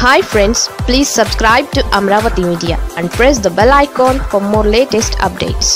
hi friends please subscribe to Amaravati media and press the bell icon for more latest updates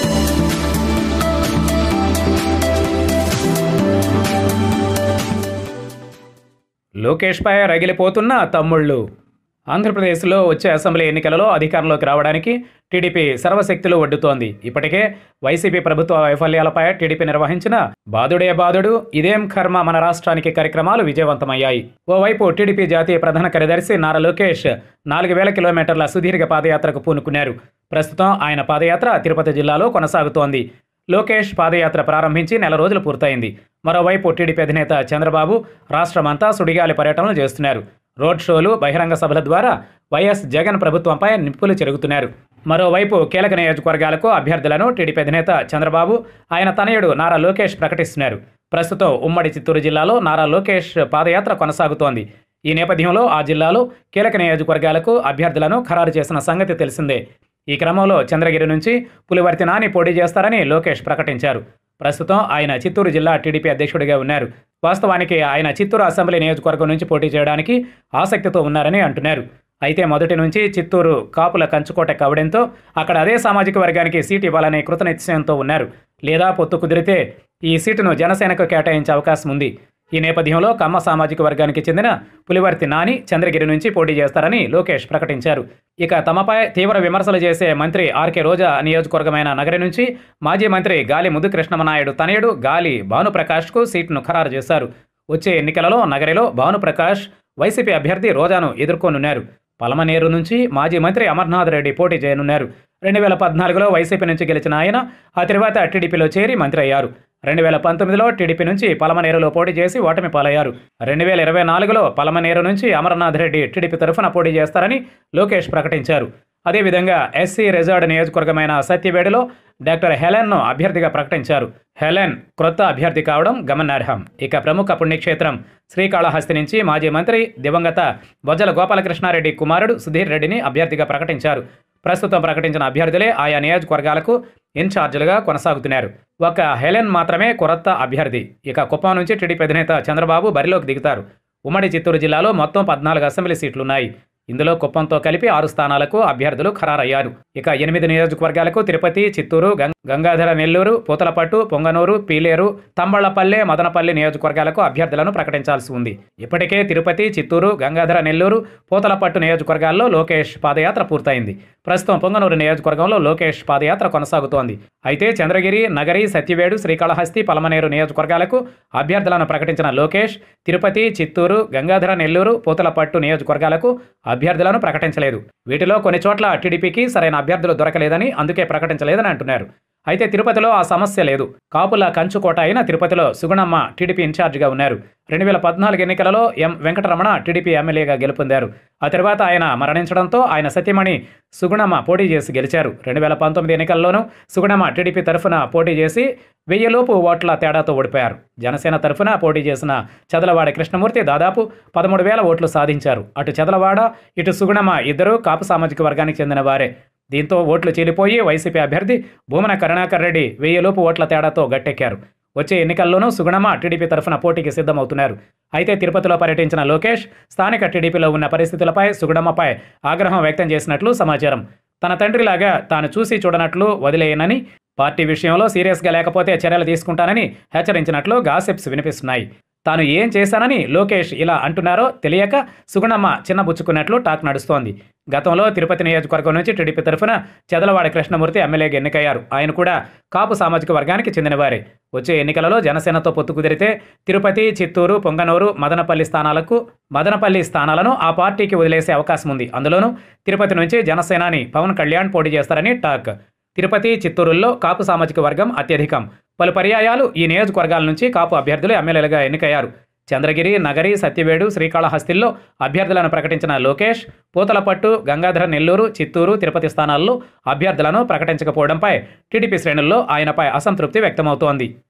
లోకేష్పై రగిలిపోతున్న తమ్ముళ్ళు ఆంధ్రప్రదేశ్లో వచ్చే అసెంబ్లీ ఎన్నికలలో అధికారంలోకి రావడానికి టీడీపీ సర్వశక్తులు ఒడ్డుతోంది ఇప్పటికే వైసీపీ ప్రభుత్వ వైఫల్యాలపై టీడీపీ నిర్వహించిన బాదుడే బాదుడు ఇదేం కర్మ మన రాష్ట్రానికి కార్యక్రమాలు విజయవంతమయ్యాయి ఓవైపు టీడీపీ జాతీయ ప్రధాన కార్యదర్శి నారా లోకేష్ నాలుగు వేల కిలోమీటర్ల సుదీర్ఘ పాదయాత్రకు పూనుకున్నారు ప్రస్తుతం ఆయన పాదయాత్ర తిరుపతి జిల్లాలో కొనసాగుతోంది లోకేష్ పాదయాత్ర ప్రారంభించి నెల రోజులు పూర్తయింది మరోవైపు టీడీపీ అధినేత చంద్రబాబు రాష్ట్రమంతా సుడిగాలి పర్యటనలు చేస్తున్నారు రోడ్ షోలు బహిరంగ సభల ద్వారా వైఎస్ జగన్ ప్రభుత్వంపై నిప్పులు చెరుగుతున్నారు మరోవైపు కీలక నియోజకవర్గాలకు అభ్యర్థులను టీడీపీ అధినేత చంద్రబాబు ఆయన తనయుడు నారా లోకేష్ ప్రకటిస్తున్నారు ప్రస్తుతం ఉమ్మడి చిత్తూరు జిల్లాలో నారా లోకేష్ పాదయాత్ర కొనసాగుతోంది ఈ నేపథ్యంలో ఆ జిల్లాలో కీలక నియోజకవర్గాలకు అభ్యర్థులను ఖరారు చేసిన సంగతి తెలిసిందే ఈ క్రమంలో చంద్రగిరి నుంచి పులివర్తి నాని పోటీ చేస్తారని లోకేష్ ప్రకటించారు ప్రస్తుతం ఆయన చిత్తూరు జిల్లా టీడీపీ అధ్యక్షుడిగా ఉన్నారు వాస్తవానికి ఆయన చిత్తూరు అసెంబ్లీ నియోజకవర్గం నుంచి పోటీ చేయడానికి ఆసక్తితో ఉన్నారని అంటున్నారు అయితే మొదటి నుంచి చిత్తూరు కాపుల కంచుకోట కావడంతో అక్కడ అదే సామాజిక వర్గానికి సీటు ఇవ్వాలనే కృతనిశ్చయంతో ఉన్నారు లేదా పొత్తు కుదిరితే ఈ సీటును జనసేనకు కేటాయించే అవకాశం ఉంది ఈ నేపథ్యంలో కమ్మ సామాజిక వర్గానికి చెందిన పులివర్తి నాని చంద్రగిరి నుంచి పోటీ చేస్తారని లోకేష్ ప్రకటించారు ఇక తమపై తీవ్ర విమర్శలు చేసే మంత్రి ఆర్కే రోజా నియోజకవర్గమైన నగరి నుంచి మాజీ మంత్రి గాలి ముద్దు కృష్ణమనాయుడు తనయుడు గాలి భానుప్రకాష్కు సీటును ఖరారు చేశారు వచ్చే ఎన్నికలలో నగరిలో భానుప్రకాష్ వైసీపీ అభ్యర్థి రోజాను ఎదుర్కొనున్నారు పలమనేరు నుంచి మాజీ మంత్రి అమర్నాథ్ రెడ్డి పోటీ చేయనున్నారు రెండు వేల పద్నాలుగులో వైసీపీ నుంచి గెలిచిన ఆయన ఆ తర్వాత టీడీపీలో చేరి మంత్రి అయ్యారు రెండు వేల పంతొమ్మిదిలో టీడీపీ నుంచి పలమనేరులో పోటీ చేసి ఓటమి పాలయ్యారు రెండు వేల ఇరవై నాలుగులో పలమనేరు నుంచి అమర్నాథ్ రెడ్డి టీడీపీ తరఫున పోటీ చేస్తారని లోకేష్ ప్రకటించారు అదేవిధంగా ఎస్సీ రిజర్వ్డ్ నియోజకవర్గమైన సత్యవేడిలో డాక్టర్ హెలెన్ను అభ్యర్థిగా ప్రకటించారు హెలెన్ క్రొత్త అభ్యర్థి కావడం గమనార్హం ఇక ప్రముఖ పుణ్యక్షేత్రం శ్రీకాళహస్తి నుంచి మాజీ మంత్రి దివంగత బొజ్జల గోపాలకృష్ణారెడ్డి కుమారుడు సుధీర్ రెడ్డిని అభ్యర్థిగా ప్రకటించారు ప్రస్తుతం ప్రకటించిన అభ్యర్థులే ఆయా నియోజకవర్గాలకు ఇన్ఛార్జీలుగా కొనసాగుతున్నారు ఒక హెలెన్ మాత్రమే కొరత అభ్యర్థి ఇక కుప్పం నుంచి టీడీపీ అధినేత చంద్రబాబు బరిలోకి దిగుతారు ఉమ్మడి చిత్తూరు జిల్లాలో మొత్తం పద్నాలుగు అసెంబ్లీ సీట్లున్నాయి ఇందులో కుప్పంతో కలిపి ఆరు స్థానాలకు అభ్యర్థులు ఖరారయ్యారు ఇక ఎనిమిది నియోజకవర్గాలకు తిరుపతి చిత్తూరు గం- గంగాధర నెల్లూరు పూతలపట్టు పొంగనూరు పీలేరు తంబళ్లపల్లె మదనపల్లి నియోజకవర్గాలకు అభ్యర్థులను ప్రకటించాల్సి ఉంది ఇప్పటికే తిరుపతి చిత్తూరు గంగాధర నెల్లూరు పూతలపట్టు నియోజకవర్గాల్లో లోకేష్ పాదయాత్ర పూర్తయింది ప్రస్తుతం పొంగనూరు నియోజకవర్గంలో లోకేష్ పాదయాత్ర కొనసాగుతోంది అయితే చంద్రగిరి నగరి సత్యవేడు శ్రీకాళహస్తి పలమనేరు నియోజకవర్గాలకు అభ్యర్థులను ప్రకటించిన లోకేష్ తిరుపతి చిత్తూరు గంగాధర నెల్లూరు పూతలపట్టు నియోజకవర్గాలకు అభ్యర్థులను ప్రకటించలేదు వీటిలో కొన్ని చోట్ల టీడీపీకి సరైన అభ్యర్థులు దొరకలేదని అందుకే ప్రకటించలేదని అంటున్నారు అయితే తిరుపతిలో ఆ సమస్య లేదు కాపుల కంచుకోట అయిన తిరుపతిలో సుగుణమ్మ టీడీపీ ఇన్ఛార్జిగా ఉన్నారు రెండు వేల పద్నాలుగు ఎన్నికలలో ఎం వెంకటరమణ టీడీపీ ఎమ్మెల్యేగా గెలుపొందారు ఆ తర్వాత ఆయన మరణించడంతో ఆయన సతీమణి సుగుణమ్మ పోటీ చేసి గెలిచారు రెండు వేల పంతొమ్మిది ఎన్నికల్లోనూ సుగుణమ్మ టీడీపీ తరఫున పోటీ చేసి వెయ్యిలోపు ఓట్ల తేడాతో ఓడిపోయారు జనసేన తరఫున పోటీ చేసిన చదలవాడ కృష్ణమూర్తి దాదాపు పదమూడు వేల ఓట్లు సాధించారు అటు చదలవాడ ఇటు సుగుణమ్మ ఇద్దరూ కాపు సామాజిక వర్గానికి చెందిన వారే దీంతో ఓట్లు చీలిపోయి వైసీపీ అభ్యర్థి భూమన కరుణాకర్ రెడ్డి వెయ్యిలోపు ఓట్ల తేడాతో గట్టెక్కారు వచ్చే ఎన్నికల్లోనూ సుగుణమ్మ టీడీపీ తరఫున పోటీకి సిద్ధమవుతున్నారు అయితే తిరుపతిలో పర్యటించిన లోకేష్ స్థానిక టీడీపీలో ఉన్న పరిస్థితులపై సుగుణమ్మపై ఆగ్రహం వ్యక్తం చేసినట్లు సమాచారం తన తండ్రిలాగా తాను చూసి చూడనట్లు వదిలేయనని పార్టీ విషయంలో సీరియస్గా లేకపోతే చర్యలు తీసుకుంటానని హెచ్చరించినట్లు గాసిప్స్ వినిపిస్తున్నాయి తాను ఏం చేశానని లోకేష్ ఇలా అంటున్నారో తెలియక సుగుణమ్మ చిన్నబుచ్చుకున్నట్లు టాక్ నడుస్తోంది గతంలో తిరుపతి నియోజకవర్గం నుంచి టీడీపీ తరఫున చెదలవాడి కృష్ణమూర్తి ఎమ్మెల్యేగా ఎన్నికయ్యారు ఆయన కూడా కాపు సామాజిక వర్గానికి చెందినవారే వచ్చే ఎన్నికలలో జనసేనతో పొత్తు కుదిరితే తిరుపతి చిత్తూరు పొంగనూరు మదనపల్లి స్థానాలకు మదనపల్లి స్థానాలను ఆ పార్టీకి వదిలేసే అవకాశం ఉంది అందులోనూ తిరుపతి నుంచి జనసేనాని పవన్ కళ్యాణ్ పోటీ చేస్తారని టాక్ తిరుపతి చిత్తూరుల్లో కాపు సామాజిక వర్గం అత్యధికం పలు పర్యాయాలు ఈ నియోజకవర్గాల నుంచి కాపు అభ్యర్థులు ఎమ్మెల్యేలుగా ఎన్నికయ్యారు చంద్రగిరి నగరి సత్యవేడు శ్రీకాళహస్తిల్లో అభ్యర్థులను ప్రకటించిన లోకేష్ పూతలపట్టు గంగాధర నెల్లూరు చిత్తూరు తిరుపతి స్థానాల్లో అభ్యర్థులను ప్రకటించకపోవడంపై టీడీపీ శ్రేణుల్లో ఆయనపై అసంతృప్తి వ్యక్తమవుతోంది